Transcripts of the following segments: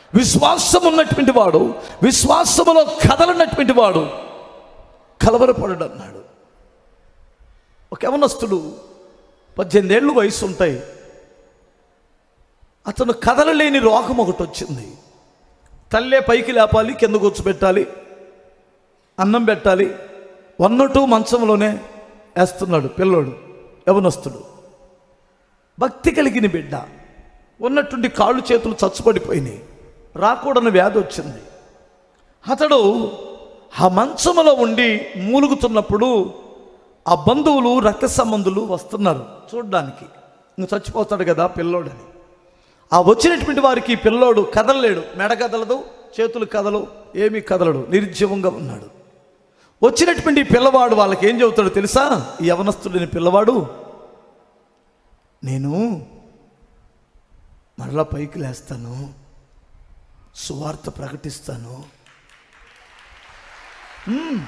విశ్వాసం ఉన్నటువంటి వాడు విశ్వాసములో కదలనటువంటి వాడు కలవరపడడు అన్నాడు ఒక యవనస్తుడు పద్దెనిమిది ఏళ్ళు వయసు ఉంటాయి అతను కదలలేని రోగం ఒకటి వచ్చింది తల్లే పైకి లేపాలి కింద కూర్చోబెట్టాలి అన్నం పెట్టాలి వన్ టూ మంచంలోనే వేస్తున్నాడు పిల్లోడు యవనస్తుడు భక్తి కలిగిన బిడ్డ ఉన్నటువంటి కాళ్ళు చేతులు చచ్చుపడిపోయినాయి రాకూడని వ్యాధి వచ్చింది అతడు ఆ మంచములో ఉండి మూలుగుతున్నప్పుడు ఆ బంధువులు రక్త సంబంధులు వస్తున్నారు చూడడానికి ఇంక చచ్చిపోతాడు కదా పిల్లోడని ఆ వచ్చినటువంటి వారికి ఈ పిల్లోడు కదలలేడు మెడ కదలదు చేతులు కదలు ఏమీ కదలడు నిర్జీవంగా ఉన్నాడు వచ్చినటువంటి ఈ పిల్లవాడు వాళ్ళకి ఏం చెబుతాడో తెలుసా ఈ యవనస్తుడిని పిల్లవాడు నేను మరలా పైకి లేస్తాను సువార్త ప్రకటిస్తాను మ్మ్.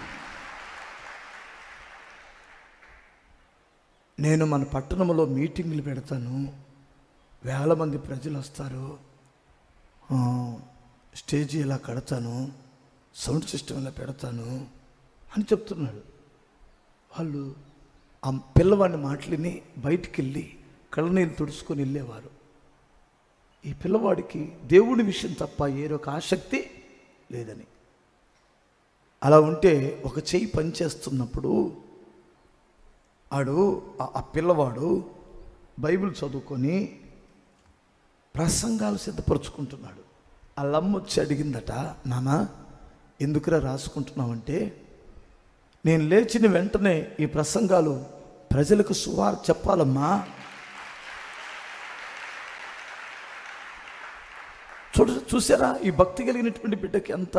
నేను మన పట్టణంలో మీటింగ్లు పెడతాను వేల మంది ప్రజలు వస్తారు ఆ, స్టేజీ ఇలా కడతాను సౌండ్ సిస్టమ్ ఇలా పెడతాను అని చెప్తున్నాడు వాళ్ళు ఆ పిల్లవాడిని మాటలిని బయటికి వెళ్ళి కళ్ళనీళ్ళు తుడుచుకొని వెళ్ళేవారు ఈ పిల్లవాడికి దేవుడి విషయం తప్ప ఏరొక ఆసక్తి లేదని అలా ఉంటే ఒక చెయ్యి పనిచేస్తున్నప్పుడు ఆడు ఆ- ఆ పిల్లవాడు బైబిల్ చదువుకొని ప్రసంగాలు సిద్ధపరుచుకుంటున్నాడు ఆ లమ్మ వచ్చి అడిగిందట నాన్న ఎందుకురా రాసుకుంటున్నావంటే నేను లేచిన వెంటనే ఈ ప్రసంగాలు ప్రజలకు సువార్ చెప్పాలమ్మా చూడ చూసారా ఈ భక్తి కలిగినటువంటి బిడ్డకి ఎంత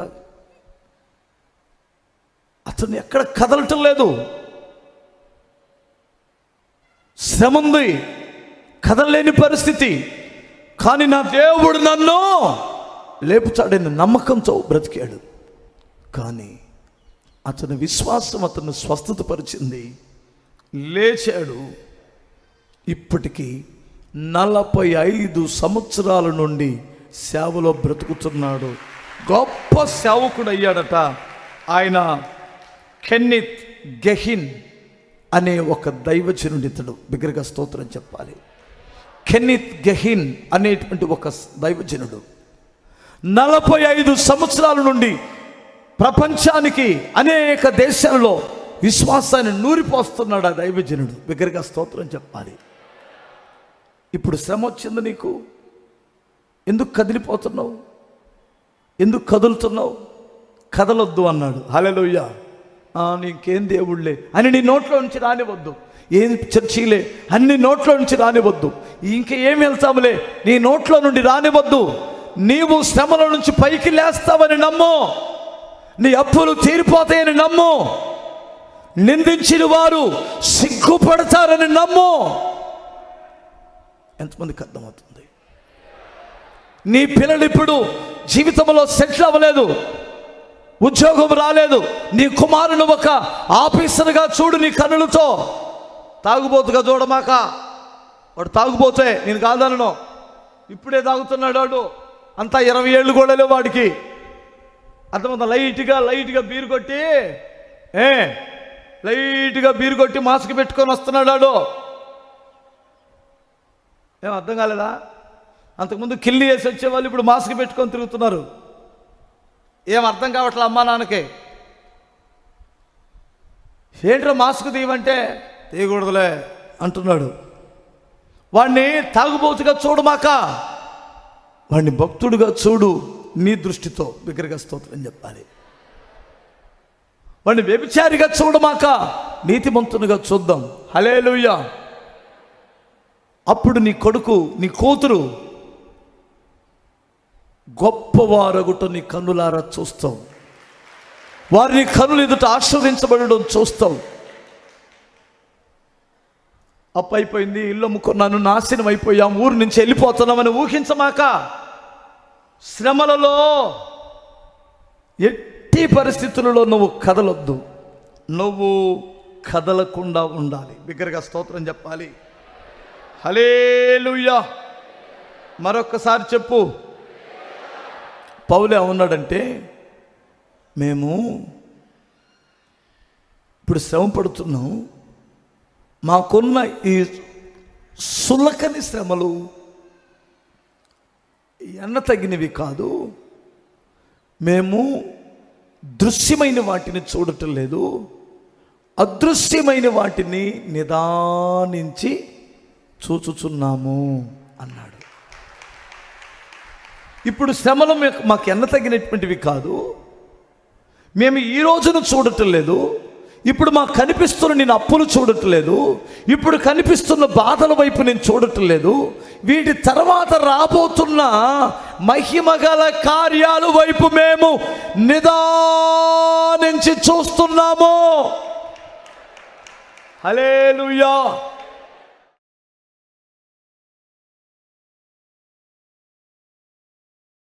అతను ఎక్కడ కదలటం లేదు శ్రమ ఉంది కదలలేని పరిస్థితి కానీ నా దేవుడు నన్ను లేపుతాడని నమ్మకంతో బ్రతికాడు కానీ అతని విశ్వాసం అతను స్వస్థత పరిచింది లేచాడు ఇప్పటికీ నలభై ఐదు సంవత్సరాల నుండి సేవలో బ్రతుకుతున్నాడు గొప్ప సేవకుడు అయ్యాడట ఆయన కెన్నిత్ గెహిన్ అనే ఒక దైవజనుడి ఇతడు బిగ్గరగా స్తోత్రం చెప్పాలి కెన్నిత్ గెహిన్ అనేటువంటి ఒక దైవజనుడు నలభై ఐదు సంవత్సరాల నుండి ప్రపంచానికి అనేక దేశాలలో విశ్వాసాన్ని నూరిపోస్తున్నాడు ఆ దైవజనుడు బిగ్గరగా స్తోత్రం చెప్పాలి ఇప్పుడు శ్రమ వచ్చింది నీకు ఎందుకు కదిలిపోతున్నావు ఎందుకు కదులుతున్నావు కదలొద్దు అన్నాడు హలెలుయ్య నీకేం దేవుళ్ళే అని నీ నోట్లో నుంచి రానివద్దు ఏం చర్చిలే అన్ని నోట్లో నుంచి రానివద్దు ఇంక ఏం వెళ్తాములే నీ నోట్లో నుండి రానివద్దు నీవు శ్రమల నుంచి పైకి లేస్తావని నమ్ము నీ అప్పులు తీరిపోతాయని నమ్ము నిందించిన వారు సిగ్గుపడతారని నమ్ము ఎంతమందికి అర్థమవుతుంది నీ పిల్లలు ఇప్పుడు జీవితంలో సెటిల్ అవ్వలేదు ఉద్యోగం రాలేదు నీ కుమారుని ఒక ఆఫీసర్గా చూడు నీ కన్నులతో తాగుబోతుగా చూడమాక వాడు తాగుపోతే నేను కాదనను ఇప్పుడే తాగుతున్నాడు వాడు అంతా ఇరవై ఏళ్ళు కూడా లేవు వాడికి అర్థమంత లైట్గా లైట్గా బీరు కొట్టి ఏ లైట్గా బీరు కొట్టి మాస్క్ పెట్టుకొని వస్తున్నాడు వాడు ఏం అర్థం కాలేదా అంతకుముందు కిల్లి వేసి వచ్చేవాళ్ళు ఇప్పుడు మాస్క్ పెట్టుకొని తిరుగుతున్నారు ఏం అర్థం కావట్లే అమ్మా నాన్నకి ఏంట్రా మాస్క్ తీయమంటే తీయకూడదులే అంటున్నాడు వాడిని తాగుబోతుగా చూడమాక వాడిని భక్తుడిగా చూడు నీ దృష్టితో బిగ్గరగా స్తోత్రం చెప్పాలి వాడిని వ్యభిచారిగా చూడమాక నీతిమంతునిగా చూద్దాం హలేలుయ్యా అప్పుడు నీ కొడుకు నీ కూతురు గొప్పవారగుట నీ కన్నులారా చూస్తావు వారిని కన్నులు ఎదుట ఆస్వాదించబడడం చూస్తావు అప్పు అయిపోయింది ఇల్లు అమ్ముకున్నాను నాశనం అయిపోయాం ఊరు నుంచి వెళ్ళిపోతున్నామని ఊహించమాక శ్రమలలో ఎట్టి పరిస్థితులలో నువ్వు కదలొద్దు నువ్వు కదలకుండా ఉండాలి బిగ్గరగా స్తోత్రం చెప్పాలి హలేలుయ్యా మరొక్కసారి చెప్పు పౌలు ఏమన్నాడంటే మేము ఇప్పుడు శ్రమ పడుతున్నాం మాకున్న ఈ సులకని శ్రమలు ఎన్న తగినవి కాదు మేము దృశ్యమైన వాటిని చూడటం లేదు అదృశ్యమైన వాటిని నిదానించి చూచుచున్నాము అన్నాడు ఇప్పుడు శ్రమలు మీకు- మాకు ఎన్న తగినటువంటివి కాదు మేము ఈ రోజును చూడటం లేదు ఇప్పుడు మాకు కనిపిస్తున్న నేను అప్పులు చూడటం లేదు ఇప్పుడు కనిపిస్తున్న బాధల వైపు నేను చూడటం లేదు వీటి తర్వాత రాబోతున్న మహిమగల కార్యాలు వైపు మేము నిదానించి చూస్తున్నాము హలేలుయా